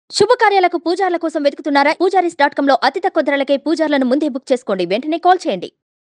శుభకార్యాలకు పూజార్ల కోసం వెతుకుతున్నారా Poojaris dot com లో అతి తక్కువ ధరలకే పూజార్లను ముందే బుక్ చేసుకోండి వెంటనే కాల్ చేయండి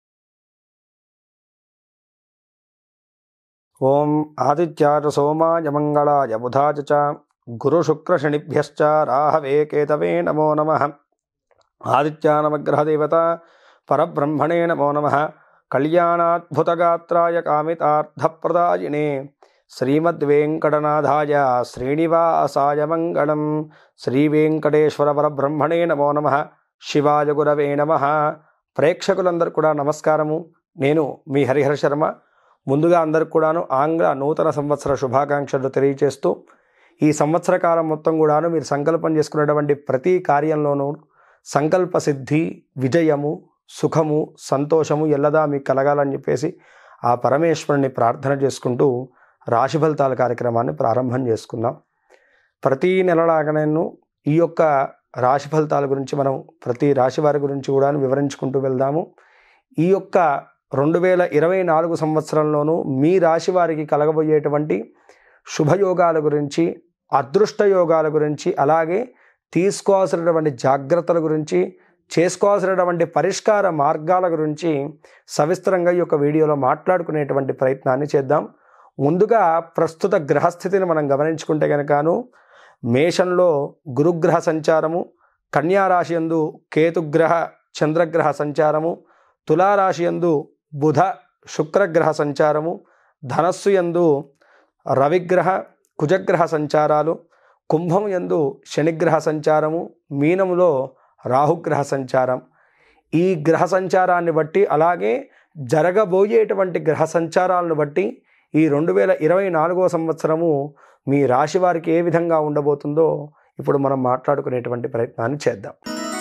ఓం ఆదిత్యాయ సోమాయ మంగళాయ బుధాయ చ గురుశుక్రశనిభ్యశ్చ రాహవే కేతవే నమో నమ ఆదిత్యానవగ్రహదేవత పరబ్రహ్మణే నమో నమ కళ్యాణాద్భుతగాత్రాయ కామితార్థప్రదాయినే శ్రీమద్వేంకటనాథాయ శ్రీనివాసాయ మంగళం శ్రీవేంకటేశ్వర పరబ్రహ్మణే నమో నమ శివాయ గురవే నమ ప్రేక్షకులందరూ కూడా నమస్కారము నేను మీ హరిహర శర్మ ముందుగా అందరికి కూడాను ఆంగ్ల నూతన సంవత్సర శుభాకాంక్షలు తెలియజేస్తూ ఈ సంవత్సర కాలం మొత్తం కూడాను మీరు సంకల్పం చేసుకున్నటువంటి ప్రతి కార్యంలోనూ సంకల్ప సిద్ధి విజయము సుఖము సంతోషము ఎల్లదా మీకు కలగాలని చెప్పేసి ఆ పరమేశ్వరుని ప్రార్థన చేసుకుంటూ రాశి ఫలితాల కార్యక్రమాన్ని ప్రారంభం చేసుకుందాం ప్రతి నెలలాగానేను ఈ యొక్క రాశి ఫలితాల గురించి మనం ప్రతి రాశి వారి గురించి కూడా వివరించుకుంటూ వెళ్దాము ఈ యొక్క రెండు వేల ఇరవై నాలుగు సంవత్సరంలోనూ మీ రాశి వారికి కలగబోయేటువంటి శుభయోగాల గురించి అదృష్ట యోగాల గురించి అలాగే తీసుకోవాల్సినటువంటి జాగ్రత్తల గురించి చేసుకోవాల్సినటువంటి పరిష్కార మార్గాల గురించి సవిస్తరంగా ఈ యొక్క వీడియోలో మాట్లాడుకునేటువంటి ప్రయత్నాన్ని చేద్దాం ముందుగా ప్రస్తుత గ్రహస్థితిని మనం గమనించుకుంటే కనుకను మేషంలో గురుగ్రహ సంచారము కన్యారాశి యందు కేతుగ్రహ చంద్రగ్రహ సంచారము తులారాశి యందు బుధ శుక్రగ్రహ సంచారము ధనస్సు యందు రవిగ్రహ కుజగ్రహ సంచారాలు కుంభం యందు శనిగ్రహ సంచారము మీనములో రాహుగ్రహ సంచారం ఈ గ్రహ సంచారాన్ని బట్టి అలాగే జరగబోయేటువంటి గ్రహ సంచారాలను బట్టి ఈ రెండు వేల ఇరవై నాలుగో సంవత్సరము మీ రాశి వారికి ఏ విధంగా ఉండబోతుందో ఇప్పుడు మనం మాట్లాడుకునేటువంటి ప్రయత్నాన్ని చేద్దాం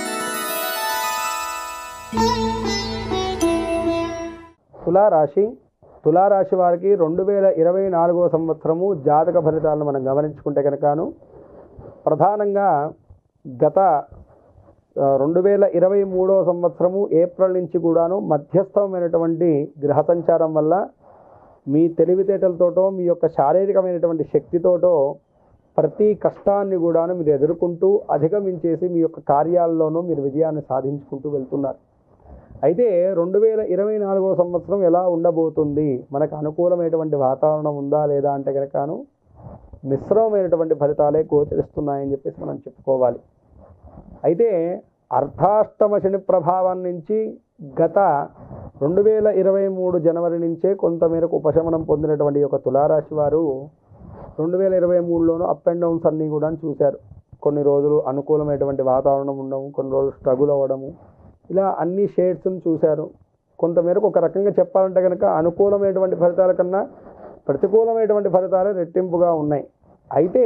తులారాశి తులారాశి వారికి రెండు వేల ఇరవై నాలుగో సంవత్సరము జాతక ఫలితాలను మనం గమనించుకుంటే కనుకను ప్రధానంగా గత ఆ, రెండు వేల ఇరవై మూడో సంవత్సరము ఏప్రిల్ నుంచి కూడాను మధ్యస్థమైనటువంటి గ్రహ సంచారం వల్ల మీ తెలివితేటలతోటో మీ యొక్క శారీరకమైనటువంటి శక్తితోటో ప్రతి కష్టాన్ని కూడాను మీరు ఎదుర్కొంటూ అధిగమించేసి మీ యొక్క కార్యాల్లోనూ మీరు విజయాన్ని సాధించుకుంటూ వెళ్తున్నారు అయితే రెండు వేల ఇరవై నాలుగో సంవత్సరం ఎలా ఉండబోతుంది మనకు అనుకూలమైనటువంటి వాతావరణం ఉందా లేదా అంటే కనుకను మిశ్రమమైనటువంటి ఫలితాలే గోచరిస్తున్నాయని చెప్పేసి మనం చెప్పుకోవాలి అయితే అర్ధాష్టమ శని ప్రభావం నుంచి గత రెండు వేల ఇరవై మూడు జనవరి నుంచే కొంతమేరకు ఉపశమనం పొందినటువంటి ఈ యొక్క తులారాశి వారు రెండు వేల ఇరవై మూడులోనూ అప్ అండ్ డౌన్స్ అన్నీ కూడా చూశారు కొన్ని రోజులు అనుకూలమైనటువంటి వాతావరణం ఉండడం కొన్ని రోజులు స్ట్రగుల్ అవ్వడము ఇలా అన్ని షేడ్స్ని చూశారు కొంతమేరకు ఒక రకంగా చెప్పాలంటే కనుక అనుకూలమైనటువంటి ఫలితాల కన్నా ప్రతికూలమైనటువంటి ఫలితాలే రెట్టింపుగా ఉన్నాయి అయితే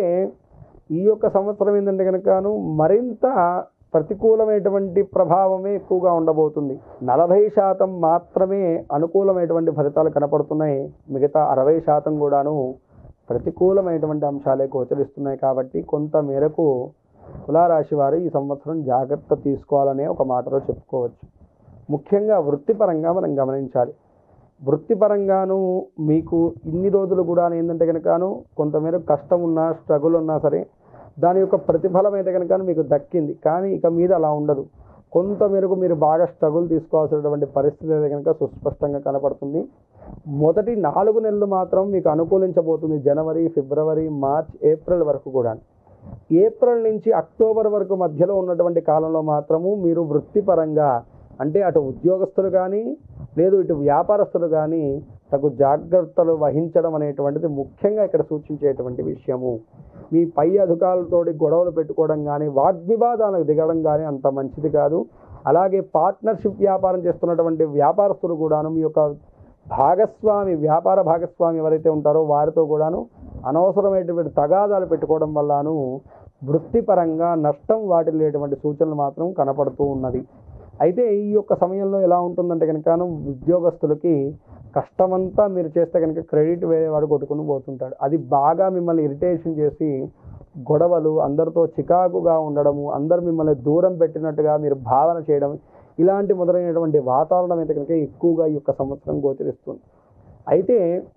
ఈ యొక్క సంవత్సరం ఏంటంటే కనుకను మరింత ప్రతికూలమైనటువంటి ప్రభావమే ఎక్కువగా ఉండబోతుంది నలభై శాతం మాత్రమే అనుకూలమైనటువంటి ఫలితాలు కనపడుతున్నాయి మిగతా అరవై శాతం కూడాను ప్రతికూలమైనటువంటి అంశాలే గోచరిస్తున్నాయి కాబట్టి కొంత మేరకు తులారాశి వారు ఈ సంవత్సరం జాగ్రత్త తీసుకోవాలనే ఒక మాటలో చెప్పుకోవచ్చు ముఖ్యంగా వృత్తిపరంగా మనం గమనించాలి వృత్తిపరంగాను మీకు ఇన్ని రోజులు కూడా ఏంటంటే కనుకను కొంతమేర కష్టం ఉన్నా స్ట్రగుల్ ఉన్నా సరే దాని యొక్క ప్రతిఫలం అయితే కనుక మీకు దక్కింది కానీ ఇక మీద అలా ఉండదు కొంత మేరకు మీరు బాగా స్ట్రగుల్ తీసుకోవాల్సినటువంటి పరిస్థితి అయితే కనుక సుస్పష్టంగా కనపడుతుంది మొదటి నాలుగు నెలలు మాత్రం మీకు అనుకూలించబోతుంది జనవరి ఫిబ్రవరి మార్చ్ ఏప్రిల్ వరకు కూడా ఏప్రిల్ నుంచి అక్టోబర్ వరకు మధ్యలో ఉన్నటువంటి కాలంలో మాత్రము మీరు వృత్తిపరంగా అంటే అటు ఉద్యోగస్తులు కానీ లేదు ఇటు వ్యాపారస్తులు కానీ తగు జాగ్రత్తలు వహించడం అనేటువంటిది ముఖ్యంగా ఇక్కడ సూచించేటువంటి విషయము మీ పై అధికారులతోటి గొడవలు పెట్టుకోవడం కానీ వాగ్వివాదాలకు దిగడం కానీ అంత మంచిది కాదు అలాగే పార్ట్నర్షిప్ వ్యాపారం చేస్తున్నటువంటి వ్యాపారస్తులు కూడాను మీ యొక్క భాగస్వామి వ్యాపార భాగస్వామి ఎవరైతే ఉంటారో వారితో కూడాను అనవసరమైనటువంటి తగాదాలు పెట్టుకోవడం వల్లను వృత్తిపరంగా నష్టం వాటిల్లేటువంటి సూచనలు మాత్రం కనపడుతూ ఉన్నది అయితే ఈ యొక్క సమయంలో ఎలా ఉంటుందంటే కనుక ఉద్యోగస్తులకి కష్టమంతా మీరు చేస్తే కనుక క్రెడిట్ వేరే వాడు కొట్టుకుని పోతుంటాడు అది బాగా మిమ్మల్ని ఇరిటేషన్ చేసి గొడవలు అందరితో చికాకుగా ఉండడము అందరు మిమ్మల్ని దూరం పెట్టినట్టుగా మీరు భావన చేయడం ఇలాంటి మొదలైనటువంటి వాతావరణం అయితే కనుక ఎక్కువగా ఈ యొక్క సంవత్సరం గోచరిస్తుంది అయితే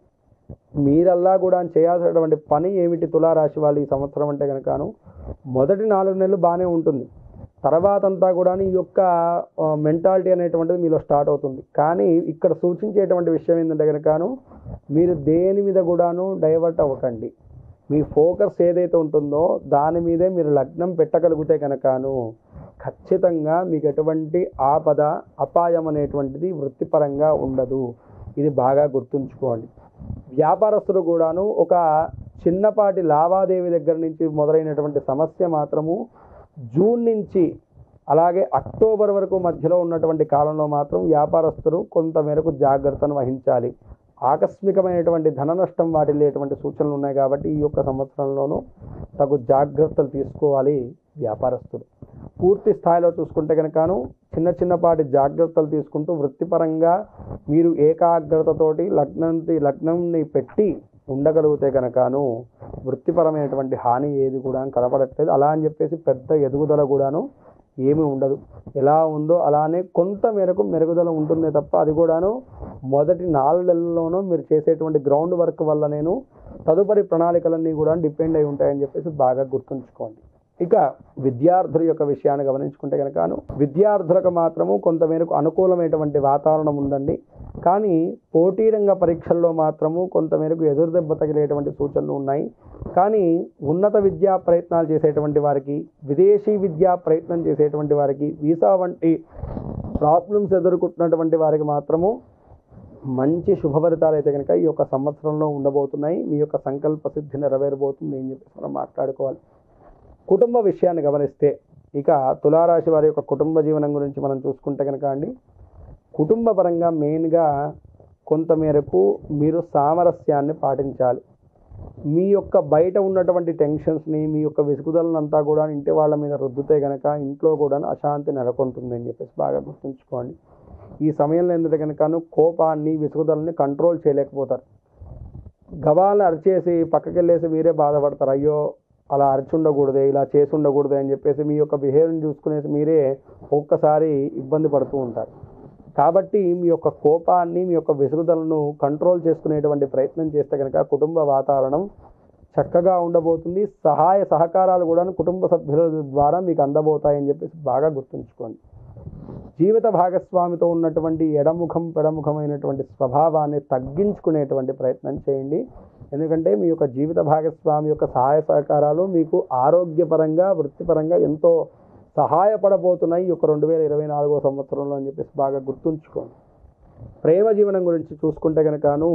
మీరల్లా కూడా చేయాల్సినటువంటి పని ఏమిటి తులారాశి వాళ్ళు ఈ సంవత్సరం అంటే కనుకను మొదటి నాలుగు నెలలు బాగానే ఉంటుంది తర్వాత అంతా కూడా ఈ యొక్క మెంటాలిటీ అనేటువంటిది మీలో స్టార్ట్ అవుతుంది కానీ ఇక్కడ సూచించేటువంటి విషయం ఏంటంటే కనుకను మీరు దేని మీద కూడాను డైవర్ట్ అవ్వకండి మీ ఫోకస్ ఏదైతే ఉంటుందో దాని మీదే మీరు లగ్నం పెట్టగలిగితే కనుకను ఖచ్చితంగా మీకు ఎటువంటి ఆపద అపాయం అనేటువంటిది వృత్తిపరంగా ఉండదు ఇది బాగా గుర్తుంచుకోండి వ్యాపారస్తులు కూడాను ఒక చిన్నపాటి లావాదేవీ దగ్గర నుంచి మొదలైనటువంటి సమస్య మాత్రము జూన్ నుంచి అలాగే అక్టోబర్ వరకు మధ్యలో ఉన్నటువంటి కాలంలో మాత్రం వ్యాపారస్తులు కొంత మేరకు జాగ్రత్తను వహించాలి ఆకస్మికమైనటువంటి ధన నష్టం వాటిల్లేటువంటి సూచనలు ఉన్నాయి కాబట్టి ఈ యొక్క సంవత్సరంలోనూ తగు జాగ్రత్తలు తీసుకోవాలి వ్యాపారస్తులు పూర్తి స్థాయిలో చూసుకుంటే కనుకను చిన్న చిన్నపాటి జాగ్రత్తలు తీసుకుంటూ వృత్తిపరంగా మీరు ఏకాగ్రతతోటి లగ్నంతి లగ్నంని పెట్టి ఉండగలిగితే కనుకను వృత్తిపరమైనటువంటి హాని ఏది కూడా కనపడట్లేదు అలా అని చెప్పేసి పెద్ద ఎదుగుదల కూడాను ఏమీ ఉండదు ఎలా ఉందో అలానే కొంత మేరకు మెరుగుదల ఉంటుందే తప్ప అది కూడాను మొదటి నాలుగు నెలల్లోనూ మీరు చేసేటువంటి గ్రౌండ్ వర్క్ వల్ల నేను తదుపరి ప్రణాళికలన్నీ కూడా డిపెండ్ అయి ఉంటాయని చెప్పేసి బాగా గుర్తుంచుకోండి ఇక విద్యార్థుల యొక్క విషయాన్ని గమనించుకుంటే కనుకను విద్యార్థులకు మాత్రము కొంతమేరకు అనుకూలమైనటువంటి వాతావరణం ఉందండి కానీ పోటీ రంగ పరీక్షల్లో మాత్రము కొంతమేరకు ఎదురు దెబ్బ తగిలేటువంటి సూచనలు ఉన్నాయి కానీ ఉన్నత విద్యా ప్రయత్నాలు చేసేటువంటి వారికి విదేశీ విద్యా ప్రయత్నం చేసేటువంటి వారికి వీసా వంటి ప్రాబ్లమ్స్ ఎదుర్కొంటున్నటువంటి వారికి మాత్రము మంచి శుభఫలితాలు అయితే కనుక ఈ యొక్క సంవత్సరంలో ఉండబోతున్నాయి మీ యొక్క సంకల్ప సిద్ధి నెరవేరబోతుంది అని చెప్పేసి మనం మాట్లాడుకోవాలి కుటుంబ విషయాన్ని గమనిస్తే ఇక తులారాశి వారి యొక్క కుటుంబ జీవనం గురించి మనం చూసుకుంటే కనుక అండి కుటుంబ పరంగా మెయిన్గా కొంతమేరకు మీరు సామరస్యాన్ని పాటించాలి మీ యొక్క బయట ఉన్నటువంటి టెన్షన్స్ని మీ యొక్క విసుగుదలనంతా కూడా ఇంటి వాళ్ళ మీద రుద్దుతే కనుక ఇంట్లో కూడా అశాంతి నెలకొంటుంది అని చెప్పేసి బాగా గుర్తుంచుకోండి ఈ సమయంలో ఎందుకంటే కనుక కోపాన్ని విసుగుదలని కంట్రోల్ చేయలేకపోతారు గవాలను అరిచేసి పక్కకెళ్ళేసి మీరే బాధపడతారు అయ్యో అలా అరిచి ఉండకూడదే ఇలా చేసి ఉండకూడదే అని చెప్పేసి మీ యొక్క బిహేవియర్ని చూసుకునేసి మీరే ఒక్కసారి ఇబ్బంది పడుతూ ఉంటారు కాబట్టి మీ యొక్క కోపాన్ని మీ యొక్క విసుగుదలను కంట్రోల్ చేసుకునేటువంటి ప్రయత్నం చేస్తే కనుక కుటుంబ వాతావరణం చక్కగా ఉండబోతుంది సహాయ సహకారాలు కూడా కుటుంబ సభ్యుల ద్వారా మీకు అందబోతాయని చెప్పేసి బాగా గుర్తుంచుకోండి జీవిత భాగస్వామితో ఉన్నటువంటి ఎడముఖం పెడముఖమైనటువంటి స్వభావాన్ని తగ్గించుకునేటువంటి ప్రయత్నం చేయండి ఎందుకంటే మీ యొక్క జీవిత భాగస్వామి యొక్క సహాయ సహకారాలు మీకు ఆరోగ్యపరంగా వృత్తిపరంగా ఎంతో సహాయపడబోతున్నాయి ఈ యొక్క రెండు వేల ఇరవై నాలుగో సంవత్సరంలో అని చెప్పేసి బాగా గుర్తుంచుకోండి ప్రేమ జీవనం గురించి చూసుకుంటే కనుకను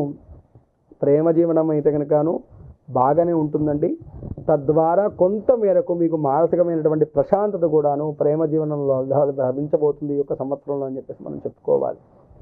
ప్రేమ జీవనం అయితే కనుకను బాగానే ఉంటుందండి తద్వారా కొంత మేరకు మీకు మానసికమైనటువంటి ప్రశాంతత కూడాను ప్రేమ జీవనంలో లభ- లభించబోతుంది ఈ యొక్క సంవత్సరంలో అని చెప్పేసి మనం చెప్పుకోవాలి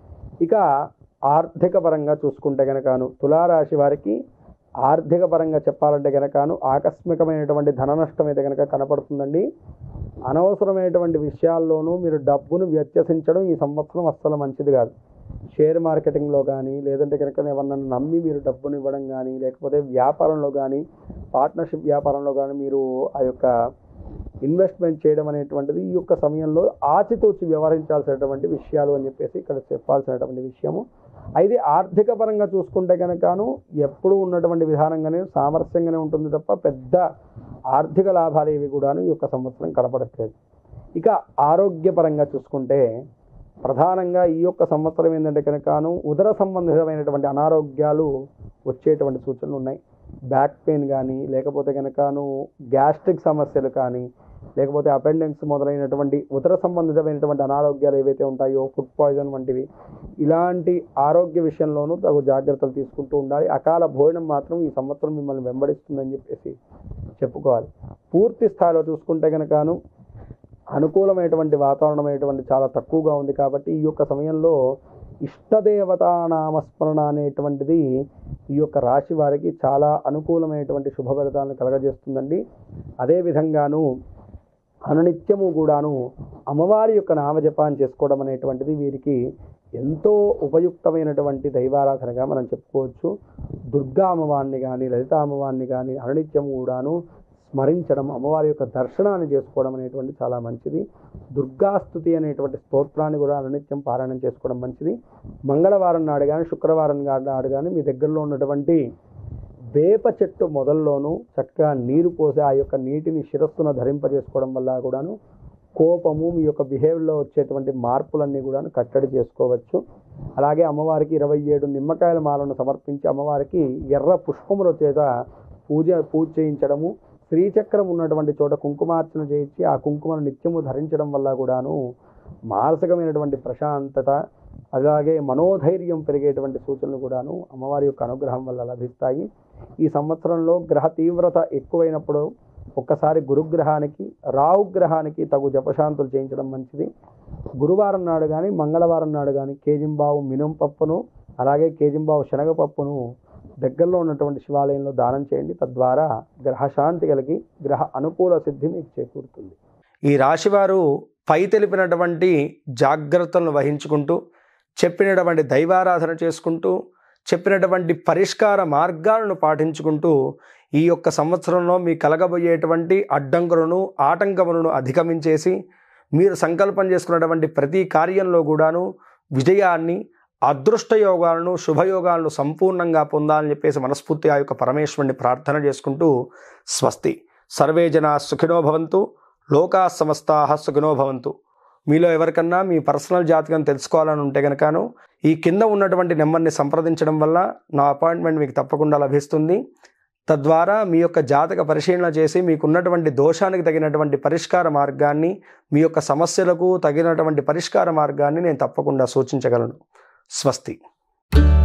ఇక ఆర్థిక పరంగా చూసుకుంటే కనుకను తులారాశి వారికి ఆర్థిక పరంగా చెప్పాలంటే కనుకను ఆకస్మికమైనటువంటి ధన నష్టం అయితే కనుక కనపడుతుందండి అనవసరమైనటువంటి విషయాల్లోనూ మీరు డబ్బును వ్యత్యసించడం ఈ సంవత్సరం అస్సలు మంచిది కాదు షేర్ మార్కెటింగ్లో కానీ లేదంటే కనుక ఎవరన్నా నమ్మి మీరు డబ్బును ఇవ్వడం కానీ లేకపోతే వ్యాపారంలో కానీ పార్ట్నర్షిప్ వ్యాపారంలో కానీ మీరు ఆ యొక్క ఇన్వెస్ట్మెంట్ చేయడం అనేటువంటిది ఈ యొక్క సమయంలో ఆచితూచి వ్యవహరించాల్సినటువంటి విషయాలు అని చెప్పేసి ఇక్కడ చెప్పాల్సినటువంటి విషయము అయితే ఆర్థిక పరంగా చూసుకుంటే కనుకను ఎప్పుడూ ఉన్నటువంటి విధానంగానే సామరస్యంగానే ఉంటుంది తప్ప పెద్ద ఆర్థిక లాభాలు ఏవి కూడాను ఈ యొక్క సంవత్సరం కనపడట్లేదు ఇక ఆరోగ్యపరంగా చూసుకుంటే ప్రధానంగా ఈ యొక్క సంవత్సరం ఏంటంటే కనుకను ఉదర సంబంధితమైనటువంటి అనారోగ్యాలు వచ్చేటువంటి సూచనలు ఉన్నాయి బ్యాక్ పెయిన్ కానీ లేకపోతే కనుకను గ్యాస్ట్రిక్ సమస్యలు కానీ లేకపోతే అపెండెక్స్ మొదలైనటువంటి ఉదర సంబంధితమైనటువంటి అనారోగ్యాలు ఏవైతే ఉంటాయో ఫుడ్ పాయిజన్ వంటివి ఇలాంటి ఆరోగ్య విషయంలోనూ తగు జాగ్రత్తలు తీసుకుంటూ ఉండాలి అకాల భోజనం మాత్రం ఈ సంవత్సరం మిమ్మల్ని వెంబడిస్తుందని చెప్పేసి చెప్పుకోవాలి పూర్తి స్థాయిలో చూసుకుంటే కనుకను అనుకూలమైనటువంటి వాతావరణం అనేటువంటి చాలా తక్కువగా ఉంది కాబట్టి ఈ యొక్క సమయంలో ఇష్టదేవతా నామస్మరణ అనేటువంటిది ఈ యొక్క రాశి వారికి చాలా అనుకూలమైనటువంటి శుభ ఫలితాలను కలగజేస్తుందండి అదేవిధంగాను అనునిత్యము కూడాను అమ్మవారి యొక్క నామజపాన్ని చేసుకోవడం అనేటువంటిది వీరికి ఎంతో ఉపయుక్తమైనటువంటి దైవారాధనగా మనం చెప్పుకోవచ్చు దుర్గా అమ్మవారిని కానీ లలిత అమ్మవారిని కానీ అనునిత్యము కూడాను స్మరించడం అమ్మవారి యొక్క దర్శనాన్ని చేసుకోవడం అనేటువంటి చాలా మంచిది దుర్గాస్తుతి అనేటువంటి స్తోత్రాన్ని కూడా అనునిత్యం పారాయణం చేసుకోవడం మంచిది మంగళవారం నాడు కానీ శుక్రవారం నాడు కానీ మీ దగ్గరలో ఉన్నటువంటి వేప చెట్టు మొదల్లోనూ చక్కగా నీరు పోసి ఆ యొక్క నీటిని శిరస్సున ధరింపజేసుకోవడం వల్ల కూడాను కోపము మీ యొక్క బిహేవియర్లో వచ్చేటువంటి మార్పులన్నీ కూడా కట్టడి చేసుకోవచ్చు అలాగే అమ్మవారికి ఇరవై ఏడు నిమ్మకాయల మాలను సమర్పించి అమ్మవారికి ఎర్ర పుష్పముల చేత పూజ పూజ చేయించడము శ్రీచక్రం ఉన్నటువంటి చోట కుంకుమార్చన చేయించి ఆ కుంకుమను నిత్యము ధరించడం వల్ల కూడాను మానసికమైనటువంటి ప్రశాంతత అలాగే మనోధైర్యం పెరిగేటువంటి సూచనలు కూడాను అమ్మవారి యొక్క అనుగ్రహం వల్ల లభిస్తాయి ఈ సంవత్సరంలో గ్రహ తీవ్రత ఎక్కువైనప్పుడు ఒక్కసారి గురుగ్రహానికి రాహుగ్రహానికి తగు జపశాంతులు చేయించడం మంచిది గురువారం నాడు కానీ మంగళవారం నాడు కానీ కేజింబావు మినుం పప్పును అలాగే కేజింబావు శనగపప్పును దగ్గరలో ఉన్నటువంటి శివాలయంలో దానం చేయండి తద్వారా గ్రహశాంతి కలిగి గ్రహ అనుకూల సిద్ధి మీకు చేకూరుతుంది ఈ రాశివారు పై తెలిపినటువంటి జాగ్రత్తలను వహించుకుంటూ చెప్పినటువంటి దైవారాధన చేసుకుంటూ చెప్పినటువంటి పరిష్కార మార్గాలను పాటించుకుంటూ ఈ యొక్క సంవత్సరంలో మీ కలగబోయేటువంటి అడ్డంకులను ఆటంకములను అధిగమించేసి మీరు సంకల్పం చేసుకున్నటువంటి ప్రతి కార్యంలో కూడాను విజయాన్ని అదృష్ట యోగాలను శుభయోగాలను సంపూర్ణంగా పొందాలని చెప్పేసి మనస్ఫూర్తి ఆ యొక్క పరమేశ్వరుని ప్రార్థన చేసుకుంటూ స్వస్తి సర్వే జనా సుఖినో భవంతు లోకా సమస్తా సుఖినో భవంతు మీలో ఎవరికన్నా మీ పర్సనల్ జాతకం తెలుసుకోవాలని ఉంటే కనుకను ఈ కింద ఉన్నటువంటి నెంబర్ని సంప్రదించడం వల్ల నా అపాయింట్మెంట్ మీకు తప్పకుండా లభిస్తుంది తద్వారా మీ యొక్క జాతక పరిశీలన చేసి మీకున్నటువంటి దోషానికి తగినటువంటి పరిష్కార మార్గాన్ని మీ యొక్క సమస్యలకు తగినటువంటి పరిష్కార మార్గాన్ని నేను తప్పకుండా సూచించగలను స్వస్తి